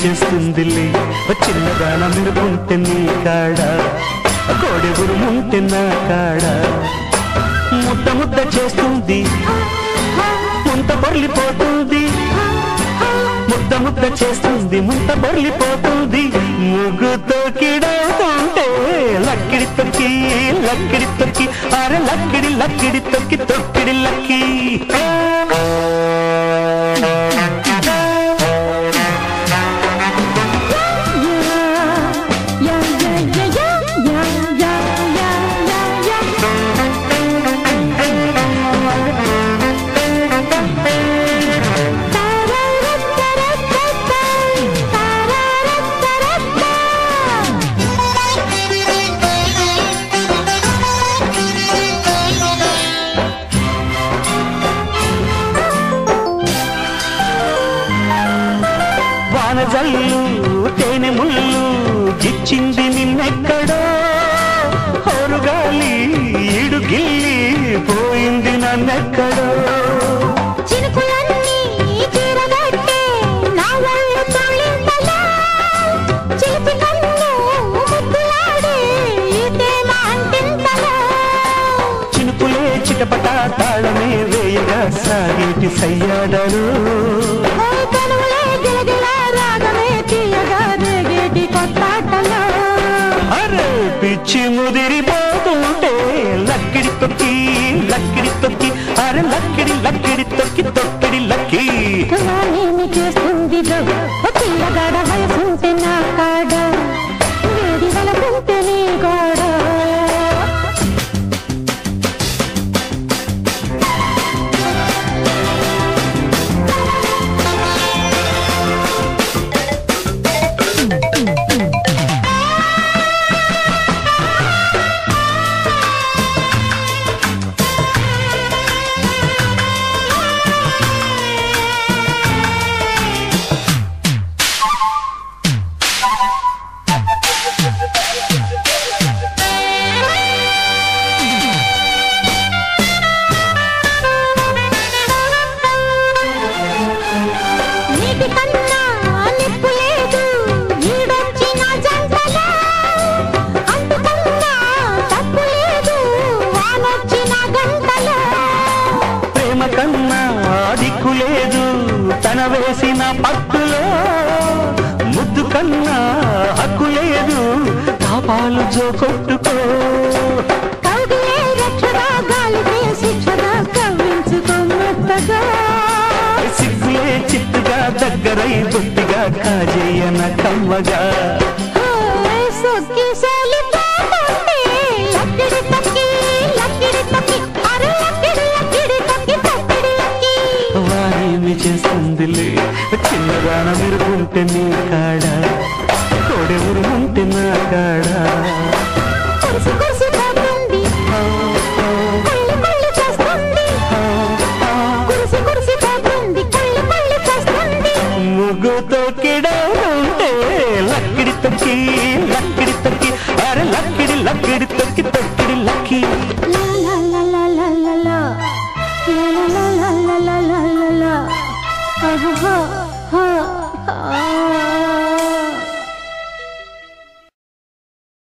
చేస్తుందిలే ఓ చిన్నదాన మెరుపుంటే నీ కాడ కోడె ఉరుముంటే నా కాడ ముద్ద ముద్ద చేస్తుంది ముంత పొర్లిపోతుంది ముద్ద ముద్ద చేస్తుంది ముంత పొర్లిపోతుంది ముగ్గుతో కిడవుతుంటే లక్కిడి తొక్కి లక్కిడి తొక్కి అరే లక్కిడి లక్కిడి తొక్కి తొక్కిడి లక్కి యా యా యా యా యా యా యా యా వానజల్లు తేనె ముళ్ళు గిచ్చింది నిన్నెక్కడో హోరుగాలి ఈడు గిల్లి పోయింది నన్నెక్కడో చినుకులన్నీ చీరగట్టే నా ఒళ్ళు తొలింతలా చిలిపి కన్ను ముద్దులాడే ఇదేమ అంటింతలా చినుకులే చిటపట తాళమే వేయగా సాగేటి సయ్యాడరు ఓ కనువులే గిలగిల రాగమే తీయగా రేగేటి కొత్తాటలా అరే పిచ్చి ముదిరిపోతుంటే లక్కిడి తొక్కి లక్కిడి తొక్కి అరే లక్కిడి లక్కిడి తొక్కి తొక్కిడి లక్కి వాణిని చేస్తుంది ఓ పిల్లగాడ వయసుంటే నా కాడ వేడి వలకుంటే నీ గోడ నీటి కన్నా నిప్పు లేదు ఈడొచ్చిన జంటలా అంటుకన్నా తప్పు లేదు వానొచ్చిన గంటలా ప్రేమ కన్నా దిక్కు లేదు తన వేసిన పట్టులో ముద్దు కన్నా హక్కు లేదు పాపాలు జో కొట్టుకో కౌగిలే రక్షగా గాలిపే శిక్షగా కవ్వించుకున్నట్టుగా సిగ్గులే చిత్తుగా దగ్గరై బుద్ధిగా కాజేయన కమ్మగా ఓయ్ సొక్కి సోలిపోతుంటే లక్కిడి తక్కి లక్కిడి తక్కి అరే లక్కిడి లక్కిడి తక్కి తక్కిడి లక్కి వారేమి చేస్తుందిలే చిన్నదాన మెరుగుంటే నీ కాడ కోడె ఉరుముంటే నా కాడ కురిసి కురిసి